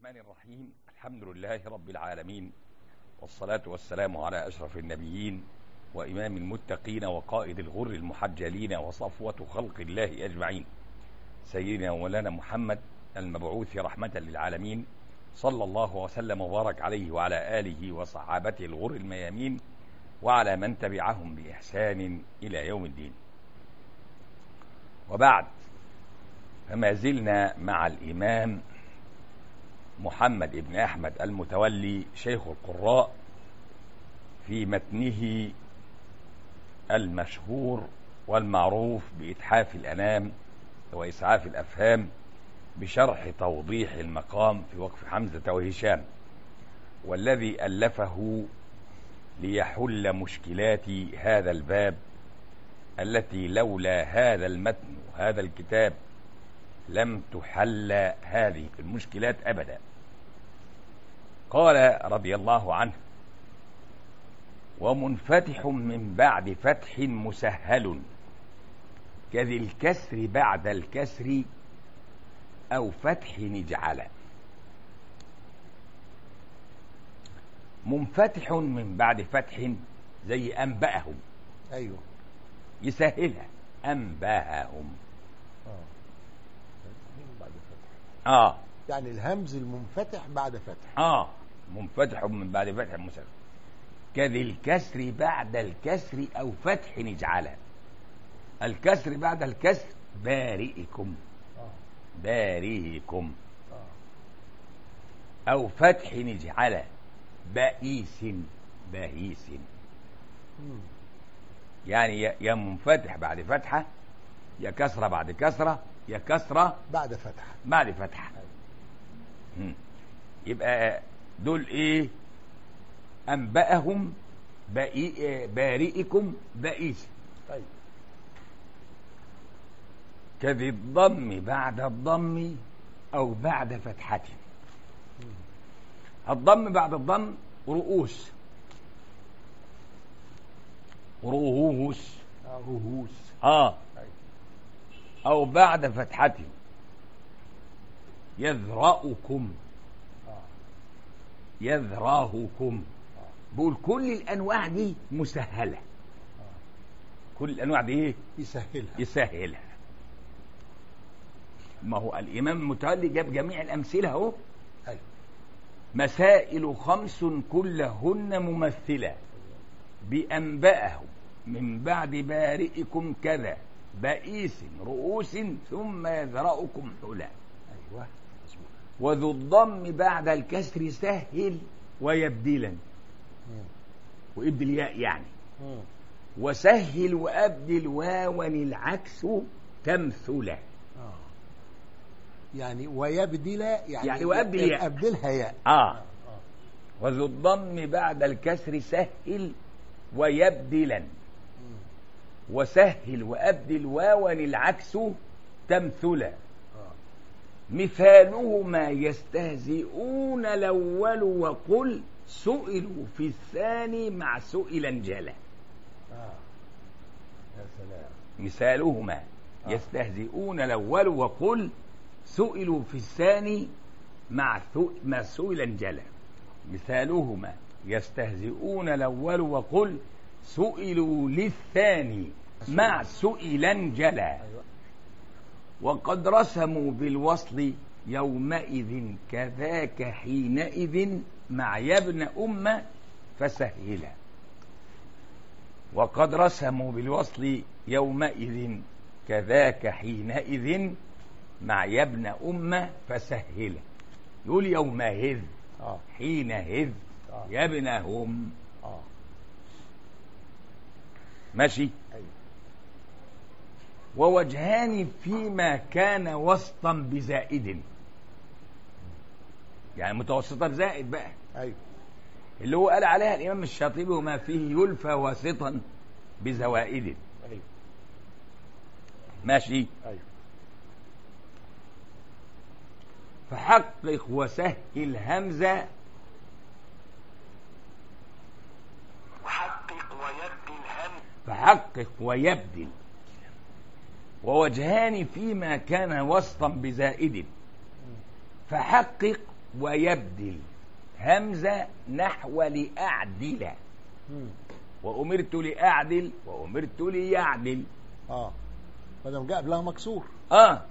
الرحمن الرحيم الحمد لله رب العالمين والصلاة والسلام على أشرف النبيين وإمام المتقين وقائد الغر المحجلين وصفوة خلق الله أجمعين سيدنا ومولانا محمد المبعوث رحمة للعالمين صلى الله وسلم وبارك عليه وعلى آله وصحابته الغر الميامين وعلى من تبعهم بإحسان إلى يوم الدين وبعد فما زلنا مع الإمام محمد بن أحمد المتولي شيخ القراء في متنه المشهور والمعروف بإتحاف الأنام وإسعاف الأفهام بشرح توضيح المقام في وقف حمزة وهشام والذي ألفه ليحل مشكلات هذا الباب التي لولا هذا المتن وهذا الكتاب لم تحل هذه المشكلات أبدا قال رضي الله عنه ومنفتح من بعد فتح مسهل كذي الكسر بعد الكسر أو فتح نجعل منفتح من بعد فتح زي أنبأهم ايوه يسهلها أنبأهم اه بعد فتح آه يعني الهمز المنفتح بعد فتح آه منفتح من بعد فتح مسهل كذي الكسر بعد الكسر أو فتح نجعل الكسر بعد الكسر بارئكم اه بارئكم اه أو فتح نجعل بئيس بهيس مم. يعني يا- يا منفتح بعد فتحة يا كسرة بعد كسرة يا كسرة بعد فتح بعد فتحة مم. يبقى دول ايه أنبأهم بئي بارئكم بئيس طيب كذي الضم بعد الضم أو بعد فتحة مم. الضم بعد الضم رؤوس رؤوس آه، رهوس اه أيوة. او بعد فتحة يذرأكم اه يذراهكم اه بقول كل الانواع دي مسهله اه كل الانواع دي ايه يسهلها يسهلها ما هو الامام المتولي جاب جميع الامثله اهو ايوه مسائل خمس كلهن ممثله بأنبأه من بعد بارئكم كذا بئيس رؤوس ثم يذرأكم حلا ايوه مظبوط وذو الضم بعد الكسر سهل ويبدلا مم. وابدل ياء يعني مم. وسهل وأبدل واوا العكس تمثلا اه يعني ويبدل يعني يعني وأبدل ياء. ابدلها ياء آه اه وذو الضم بعد الكسر سهل ويبدلا مم. وسهل وأبدل واوا العكس تمثلا اه مثالهما يستهزئون الأول وقل سئلوا في الثاني مع سئلا جلا اه يا سلام مثالهما آه. يستهزئون الأول وقل سئلوا في الثاني مع ثو- مع سئلا جلا مثالهما يستهزئون الأول وقل سئلوا للثاني مع سئلا جلا ايوه وقد رسموا بالوصل يومئذ كذاك حينئذ مع يا ابن أم فسهلا وقد رسموا بالوصل يومئذ كذاك حينئذ مع يا ابن أم فسهلا يقول يومئذ اه حينئذ آه. يا ابن هم اه ماشي ايوه ووجهان فيما كان وسطا بزائد يعني متوسطة بزائد بقى ايوه اللي هو قال عليها الإمام الشاطبي وما فيه يلفى واسطا بزوائد ايوه ماشي ايوه فحقق وسهل همزة وحقق ويبدي الهم فحقق ويبدل ووجهان فيما كان وسطا بزائد فحقق ويبدل همزة نحو لأعدل مم. وأمرت لأعدل وأمرت ليعدل اه ما دام جاء قبلها مكسور آه آه.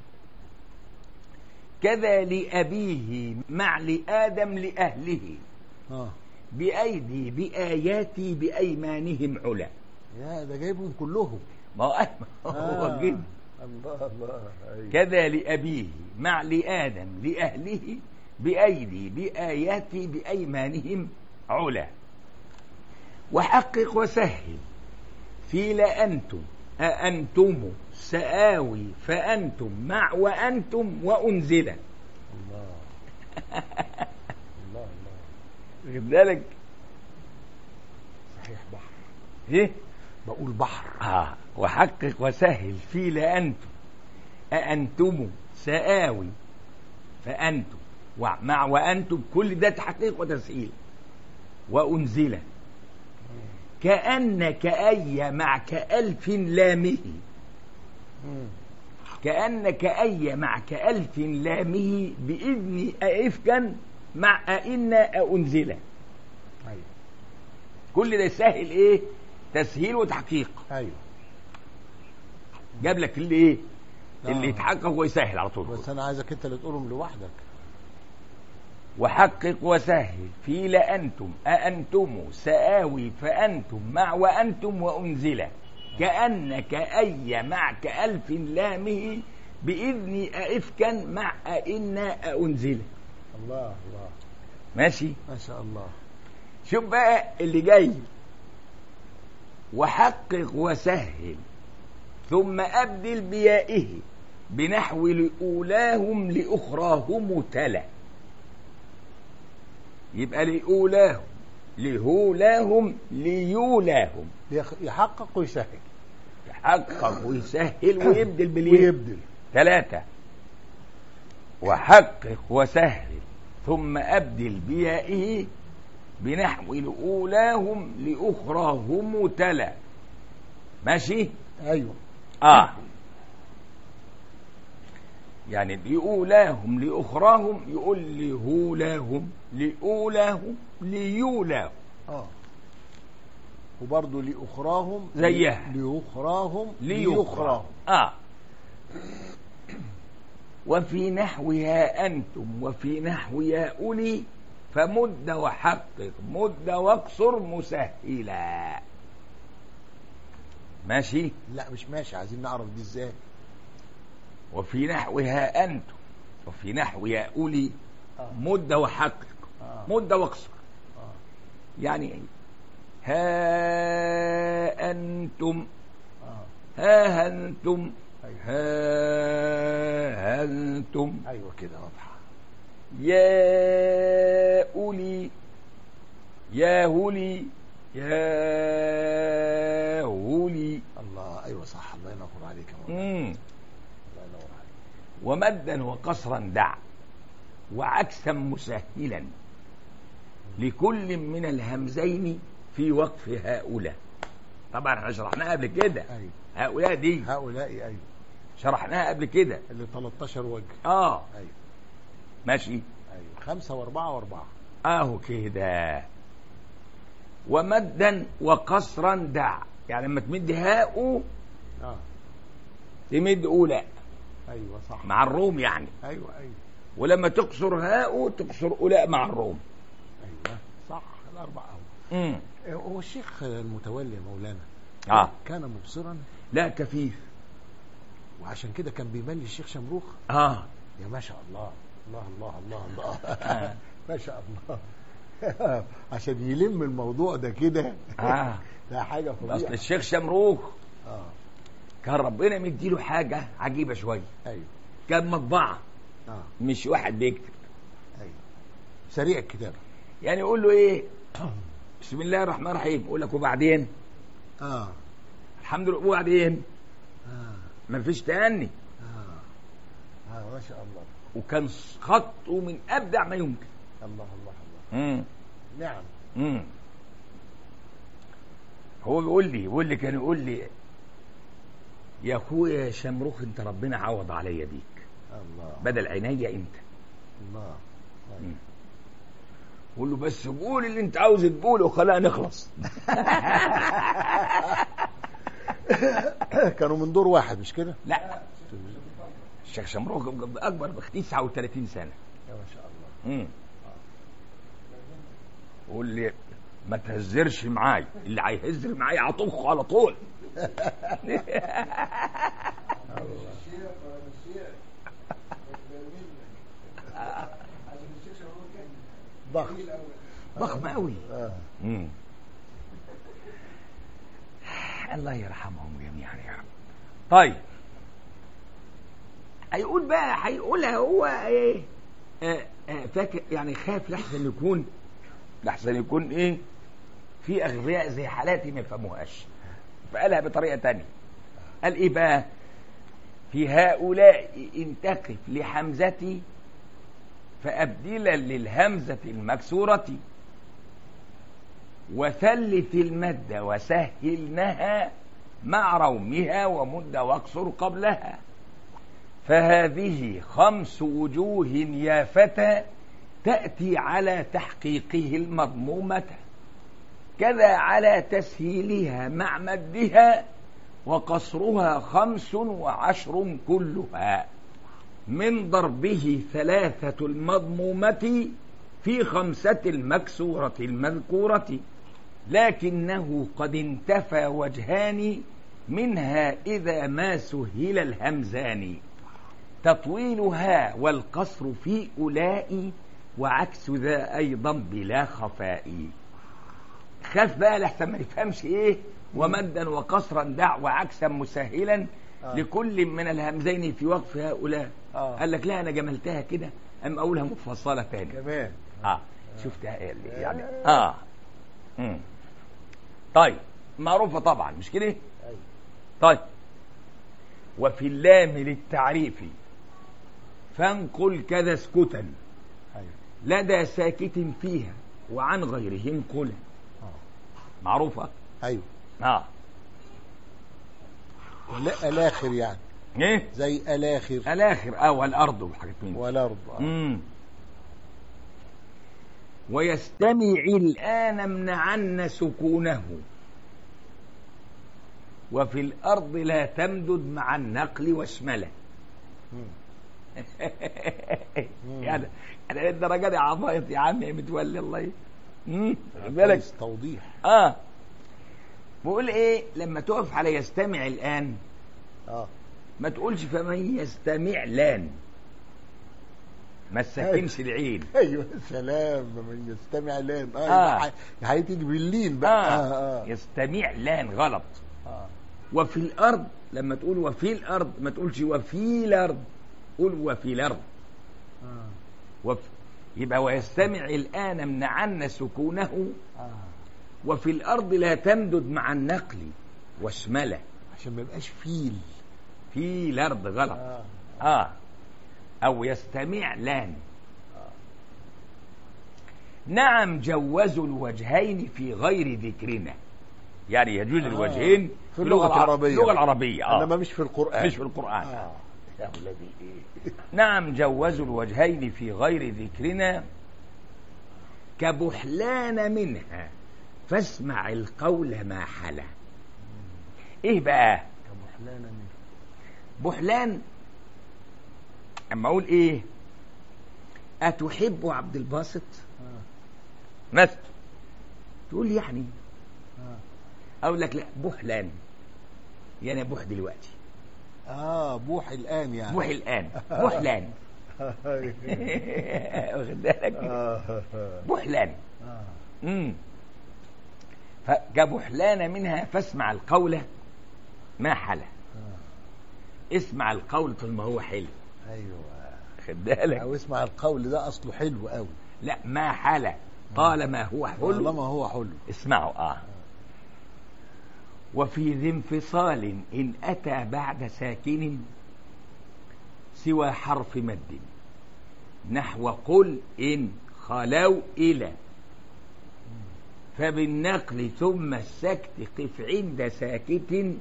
كذا لأبيه مع لآدم لأهله اه بأيدي بآياتي بأيمانهم علا يا ده جايبهم كلهم ما هو ما هو كده الله الله أيوة. كذا لأبيه مع لآدم لأهله بأيدي بآياتي بأيمانهم علا وحقق وسهل في لأنتم أأنتم سآوي فأنتم مع وأنتم وأنزل الله الله الله واخد بالك صحيح بحر ايه بقول بحر آه وحقق وسهل في لأنتم أأنتم سآوي فأنتم ومع وأنتم كل ده تحقيق وتسهيل وأنزل كأن كأي مع كألف لامه مم. كأن كأي مع كألف لامه بإذن أئفكا مع أئن أنزل ايوه كل ده يسهل إيه تسهيل وتحقيق ايوه جاب لك اللي إيه اللي آه. يتحقق ويسهل على طول بس انا عايزك انت اللي تقولهم لوحدك وحقق وسهل في لأنتم أأنتم سآوي فأنتم مع وأنتم وأنزل كأن كأي مع كألف لامه بإذن أئفكا مع أئن أنزل الله الله ماشي ما شاء الله شوف بقى اللي جاي وحقق وسهل ثم أبدل بيائه بنحو لأولاهم لأخراهم تلا يبقى لأولاهم لهولاهم ليولاهم يخ- يحقق ويسهل يحقق ويسهل ويبدل بالياء ويبدل ثلاثة وحقق وسهل ثم أبدل بيائه بنحو لأولاهم لأخراهم تلا ماشي ايوه آه يعني لأولاهم لأخراهم يقول لهولاهم لأولاهم ليولاهم اه وبرضه لأخراهم زيها. لأخراهم ليخرى آه وفي نحوها أنتم وفي نحوها أولي فمد وحقق مد واقصر مسهلا ماشي لا مش ماشي عايزين نعرف دي ازاي وفي نحوها أنتم وفي نحوها أولي آه. مد وحقق آه. مد واقصر آه. يعني ها أنتم آه. ها أنتم أيوة. ها أنتم ايوه كده واضحه يا أولي يا هولي يا هولي الله ايوه صح الله ينور عليك يا مولانا مم. الله ينور عليك ومدا وقصرا دع وعكسا مسهلا لكل من الهمزين في وقف هؤلاء طبعا احنا شرحناها قبل كده ايوه هؤلاء دي هؤلاء ايوه شرحناها قبل كده اللي 13 وجه اه ايوه ماشي ايوه خمسه واربعه واربعه اهو كده ومدا وقصرا دع يعني لما تمد هاء اه تمد أولى ايوه صح مع الروم يعني ايوه ايوه ولما تقصر هاء تقصر أولى مع الروم ايوه صح الاربعه اهو امم إيه، هو الشيخ المتولي يا مولانا اه كان مبصرا لا كفيف وعشان كده كان بيملي الشيخ شمروخ اه يا ما شاء الله الله الله الله الله ما شاء الله عشان يلم الموضوع ده كده اه ده حاجه اصل فظيعه الشيخ شمروخ اه كان ربنا مديله حاجة عجيبة شوية ايوه كان مطبعة اه مش واحد بيكتب ايوه سريع الكتابه يعني يقول له ايه بسم الله الرحمن الرحيم يقول لك وبعدين اه الحمد لله وبعدين اه ما فيش تأني اه اه ما شاء الله وكان خطه من ابدع ما يمكن الله الله الله امم نعم امم هو بيقول لي بيقول لي كان يقول لي يا اخويا يا شمروخ انت ربنا عوض عليا بيك الله بدل عينيا انت الله مم. قول له بس قول اللي انت عاوز تقوله وخلينا نخلص كانوا من دور واحد مش كده؟ لا الشيخ شمروخ اكبر ب 39 سنه يا ما شاء الله مم. قول لي ما تهزرش معاي اللي هيهزر معاي عطوخه على طول ضخم ضخم قوي آه. مم. الله يرحمهم جميعا يا رب طيب هيقول بقى هيقولها هو ايه آه آه فاكر يعني خاف لحسن يكون لحسن يكون ايه في اغبياء زي حالاتي ما يفهموهاش فقالها بطريقه تانية قال ايه بقى في هؤلاء ان تقف لحمزتي فأبدلا للهمزة المكسورة وثلث المد وسهلنها مع رومها ومد واقصر قبلها فهذه خمس وجوه يا فتى تأتي على تحقيقه المضمومة كذا على تسهيلها مع مدها وقصرها خمس وعشر كلها من ضربه ثلاثة المضمومة في خمسة المكسورة المذكورة لكنه قد انتفى وجهان منها إذا ما سهل الهمزان تطويلها والقصر في أولاء وعكس ذا أيضا بلا خفاء خاف بقى لحسن ما يفهمش إيه ومدا وقصرا دع وعكسا مسهلا آه. لكل من الهمزين في وقف هؤلاء آه. قال لك لا انا جملتها كده ام اقولها مفصله تاني كمان اه شفتها إيه اللي يعني اه مم. طيب معروفه طبعا مش كده أيوة. طيب وفي اللام للتعريف فانقل كذا اسكتا أيوة. لدى ساكت فيها وعن غيرهم قل آه. معروفه ايوه اه لا الاخر يعني ايه زي الاخر الاخر اه والارض وحاجات من دي. والارض آه. مم. ويستمع الآن امنعن سكونه وفي الأرض لا تمدد مع النقل واشمله مم. يعني أنا الدرجة دي عطايت يا عمي متولي الله ي- مم. خد بالك كويس، توضيح اه بقول ايه لما تقف على يستمع الآن اه ما تقولش فمن يستمع لان ما تسكنش العين ايوه سلام من يستمع لان اه, آه. آه. هيتيجي باللين بقى آه. اه اه, يستمع لان غلط آه. وفي الارض لما تقول وفي الارض ما تقولش وفي الارض قول وفي الارض آه. وف... يبقى ويستمع الان امنعن سكونه آه. وفي الارض لا تمدد مع النقل واشمله عشان ما يبقاش فيل في الارض غلط آه. اه او يستمع لان نعم جوزوا الوجهين في غير ذكرنا يعني يجوز آه. الوجهين في اللغة الع- العربية. اللغة العربية آه. انما مش في القران مش في القرآن آه. يا ولدي ايه نعم جوزوا الوجهين في غير ذكرنا كبحلان منها فاسمع القول ما حلا ايه بقى كمحلانا منه بحلان اما اقول ايه اتحب عبد الباسط آه. مثلا تقول يعني آه. اقول لك لا بحلان يعني بوح دلوقتي اه بوح الان يعني بوح الان بحلان واخد بالك آه. بحلان آه. امم فكبحلان منها فاسمع القول ما حلا آه. اسمع القول طول ما هو حلو ايوه خد بالك او اسمع القول ده اصله حلو قوي لا ما حلا طالما هو حلو طالما هو حلو اسمعوا اه وفي ذي انفصال إن أتى بعد ساكن سوى حرف مد نحو قل إن خلوا إلى فبالنقل ثم السكت قف عند ساكت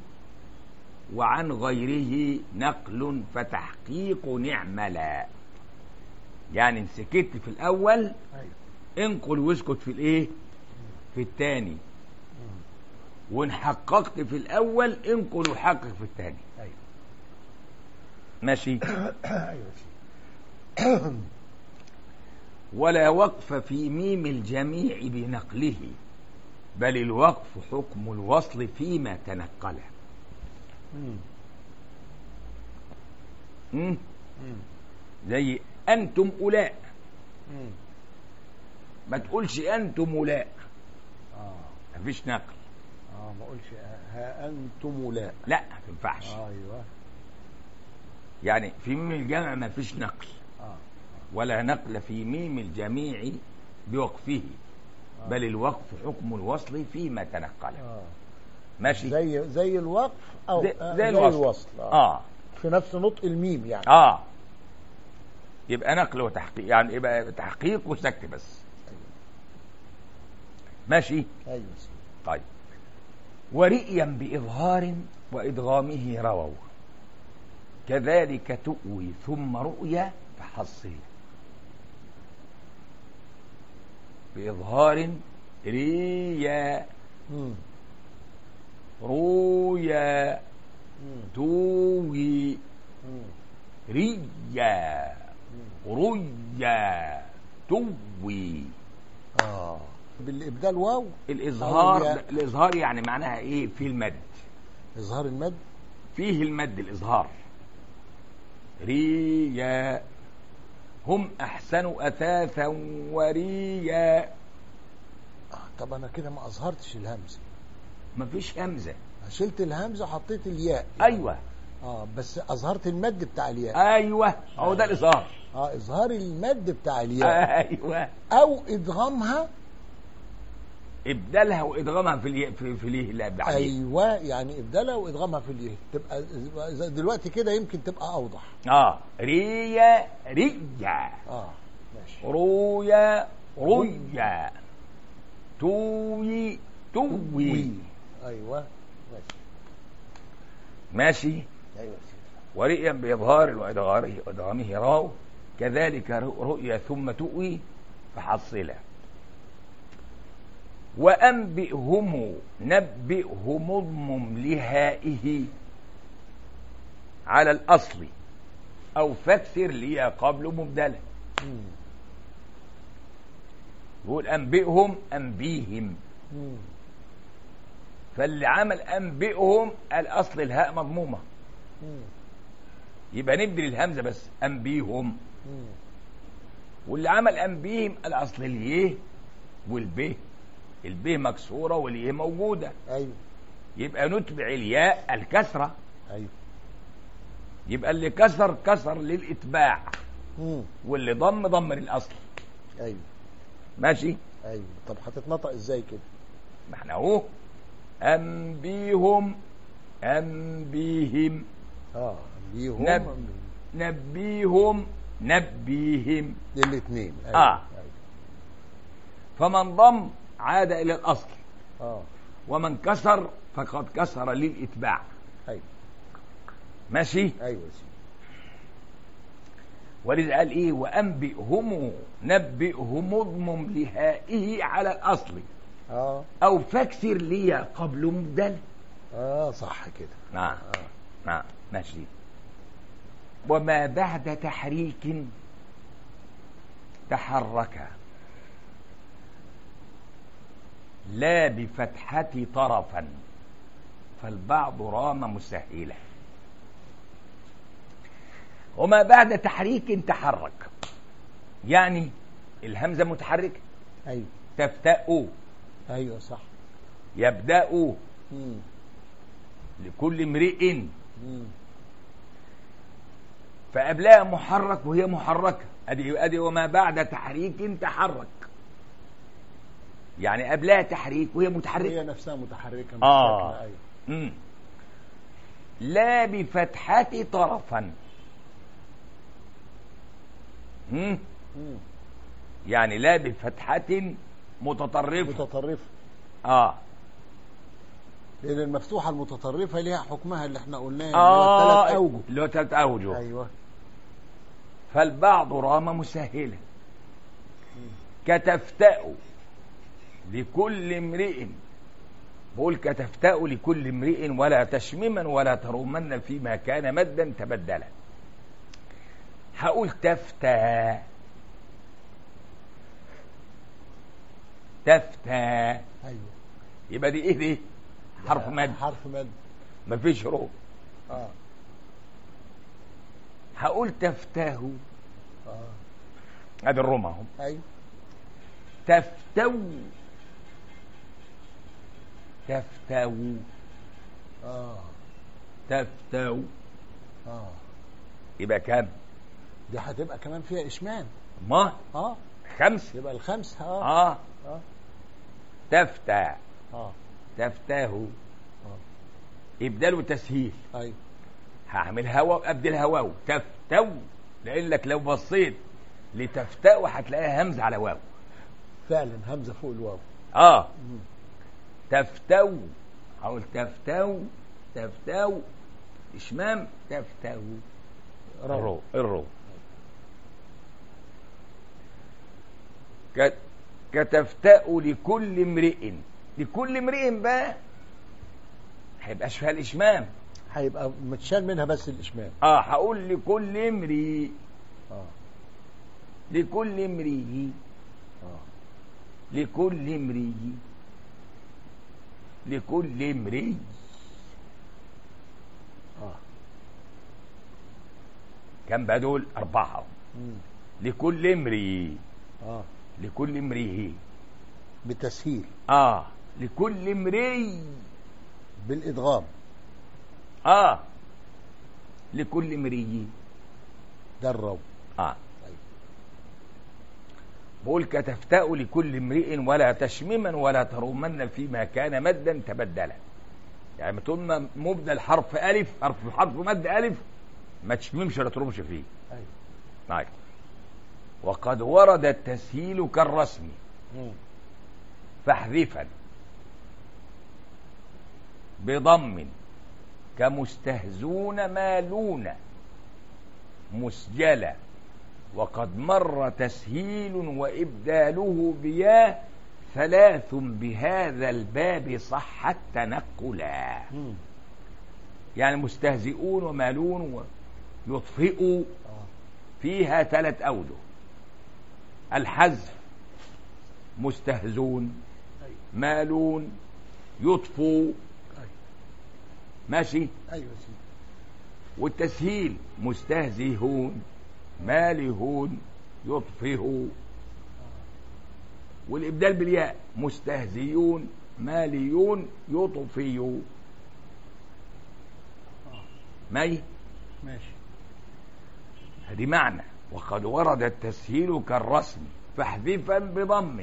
وعن غيره نقل فتحقيق نعملا يعني إن سكت في الاول ايوه انقل واسكت في الايه في الثاني مم. وان حققت في الاول انقل وحقق في الثاني ايوه ماشي ايوه سيدي ولا وقف في ميم الجميع بنقله بل الوقف حكم الوصل فيما تنقله مم. م? مم. زي انتم اولاء مم. ما تقولش انتم اولاء اه مفيش نقل اه ما اقولش ها انتم لا لا ما تنفعش ايوه يعني في ميم الجمع ما فيش نقل اه ولا نقل في ميم الجميع بوقفه آه. بل الوقف حكم الوصل فيما تنقله اه ماشي زي زي الوقف او زي- آه، زي الوصل. الوصل آه. اه في نفس نطق الميم يعني اه يبقى نقل وتحقيق يعني يبقى تحقيق وسكت بس ماشي ايوه سيدي. طيب ورئيا بإظهار وإدغامه رووا كذلك تؤوي ثم رؤيا فحصل بإظهار ريا مم. رويا مم. توي مم. ريا مم. ريا توي اه بالابدال واو الإظهار أو يا- الإظهار يعني معناها إيه في المد اظهار المد فيه المد الإظهار ريا هم أحسن أثاثا وريا آه. طب انا كده ما اظهرتش الهمزه مفيش همزة شلت الهمزه وحطيت الياء أيوة اه بس اظهرت المد بتاع الياء أيوة هو ده الإظهار اه اظهار المد بتاع الياء أيوة او ادغامها إبدالها وإدغامها في الياء في, في اليه اللي بعديه ايوه يعني ابدالها وادغامها في اليه تبقى زي دلوقتي كده يمكن تبقى اوضح آه ريا ريا اه ماشي رويا ريا توي توي ايوه ماشي ماشي ايوه ورئيا بإظهار وإدغاره وإدغامه راو كذلك رؤيا ثم تؤوي فحصلا وأنبئهم نبئهم اضمم لهائه على الأصل أو فكثر لي قبل مبدلا مم. يقول أنبئهم أنبيهم مم. فاللي عمل أنبئهم الأصل الهاء مضمومة مم. يبقى نبدل الهمزة بس أنبيهم مم. واللي عمل أنبيهم الأصل اليه والب الب مكسورة واليه موجودة ايوه يبقى نتبع الياء الكسرة ايوه يبقى اللي كسر كسر للإتباع مم. واللي ضم ضم للأصل ايوه ماشي ايوه طب هتتنطق ازاي كده ما احنا اهو أنبيهم أنبيهم اه ليهم نب- نبيهم نبيهم الاثنين آه. أيوة. فمن ضم عاد إلى الأصل اه ومن كسر فقد كسر للإتباع ايوه ماشي ايوه يا سيدي ولذا قال ايه وانبئهم نبئهم اضمم لهائه على الاصل اه او فاكسر لي قبل مبدل اه صح كده نعم اه نعم ماشي وما بعد تحريك تحرك لا بفتحة طرفا فالبعض رام مسهلا وما بعد تحريك تحرك يعني الهمزة متحركة ايوه تفتأ ايوه صح يبدأ مم. لكل امرئ مم. فقبلها محرك وهي محركة ادي ادي وما بعد تحريك تحرك يعني قبلها تحريك وهي متحركة هي نفسها متحركه مش آه. ساكنة، ايوه مم. لا بفتحة طرفا مم. مم. يعني لا بفتحة متطرفة متطرفه اه لان المفتوحه المتطرفه ليها حكمها اللي احنا قلناه اللي هو اه ثلاث اوجه اللي هو ثلاث اوجه ايوه فالبعض رام مسهلا كتفتأ لكل امرئ بقول كتفتأ لكل امرئ ولا تشمما ولا ترومن فيما كان مدا تبدلا هقول تفتى تفتى ايوه يبقى دي ايه دي حرف مد حرف مد مفيش رو اه هقول تفتاه اه ادي الروم اهو ايوه تفتو تفتو اه تفتو اه يبقى كام دي هتبقى كمان فيها اشمام ما اه خمس يبقى الخمسه اه اه اه تفتى اه تفتاه ابدال تسهيل ايوه هعمل هوا ابدل هواو تفتو لانك لو بصيت لتفتأ هتلاقيها همزه على واو فعلا همزه فوق الواو اه مم. تفتو حاول تفتو تفتو اشمام تفتو الرو الرو ك- كتفتأ لكل امرئ لكل امرئ بقى هيبقاش فيها الاشمام هيبقى متشال منها بس الاشمام اه هقول لكل امرئ اه لكل امرئ اه لكل امرئ لكل امرئ اه كم بقى دول أربعة مم. لكل امرئ اه لكل امرئ بتسهيل اه لكل امرئ بالادغام اه لكل امرئ ده الرو اه أيوة. بقول كتفتأ لكل امرئ ولا تشمما ولا ترومن فيما كان مدا تبدلا يعني ما طول ما مبدل حرف ألف حرف حرف مد ألف ما تشممش ولا ترومش فيه ايوه معاك وقد ورد التسهيل كالرسم مم. فاحذفا بضم كمستهزون مالون مسجلا وقد مر تسهيل وإبداله بياه ثلاث بهذا الباب صح التنقلا مم. يعني مستهزئون ومالون ويطفئوا اه فيها ثلاث أوجه الحذف مستهزون ايوه مالون يطفو ايوه ماشي ايوه يا سيدي والتسهيل مستهزئون مالهون يطفئوا والإبدال بالياء مستهزئون ماليون يطفئوا اه ماي ماشي هذه معنى وقد ورد التسهيل كالرسم فاحذفا بضم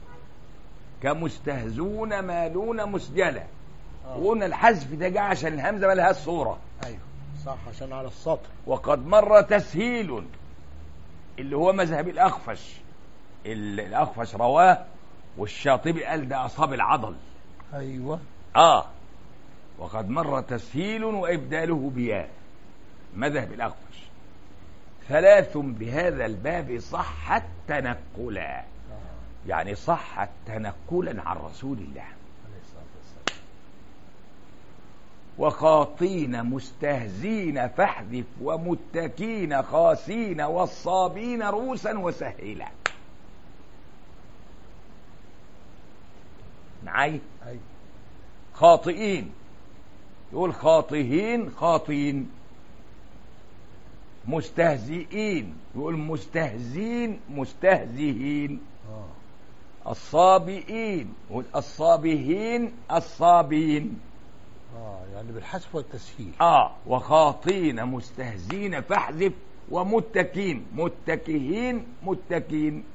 كمستهزون مالون مسجلا آه. وقلنا الحذف ده جه عشان الهمزه ما لهاش صوره ايوه صح عشان على السطر وقد مر تسهيل اللي هو مذهب الاخفش ال- الاخفش رواه والشاطبي قال ده اصاب العضل ايوه اه وقد مر تسهيل وابداله بياء مذهب الاخفش ثلاث بهذا الباب صحت تنقلا اه يعني صحت تنقلا عن رسول الله عليه الصلاه والسلام وخاطين مستهزين فاحذف ومتكين خاسين والصابين روسا وسهلا معاي ايوه خاطئين يقول خاطئين خاطئين مستهزئين يقول مستهزين مستهزئين اه الصابئين يقول الصابهين الصابين اه يعني بالحذف والتسهيل اه وخاطين مستهزين فاحذف ومتكين متكهين متكين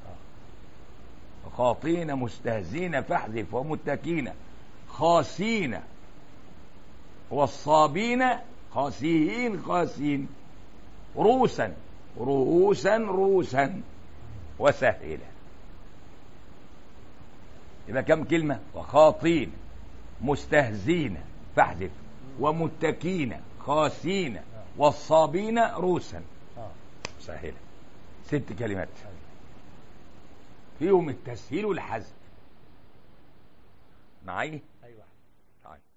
خاطين مستهزين فاحذف ومتكين خاسين والصابين خاسيين خاسين روسا رؤوسا روسا وسهلا يبقى كم كلمة وخاطين مستهزين فاحذف ومتكين خاسين والصابين روسا اه سهلة ست كلمات فيهم التسهيل والحذف معي ايوه طيب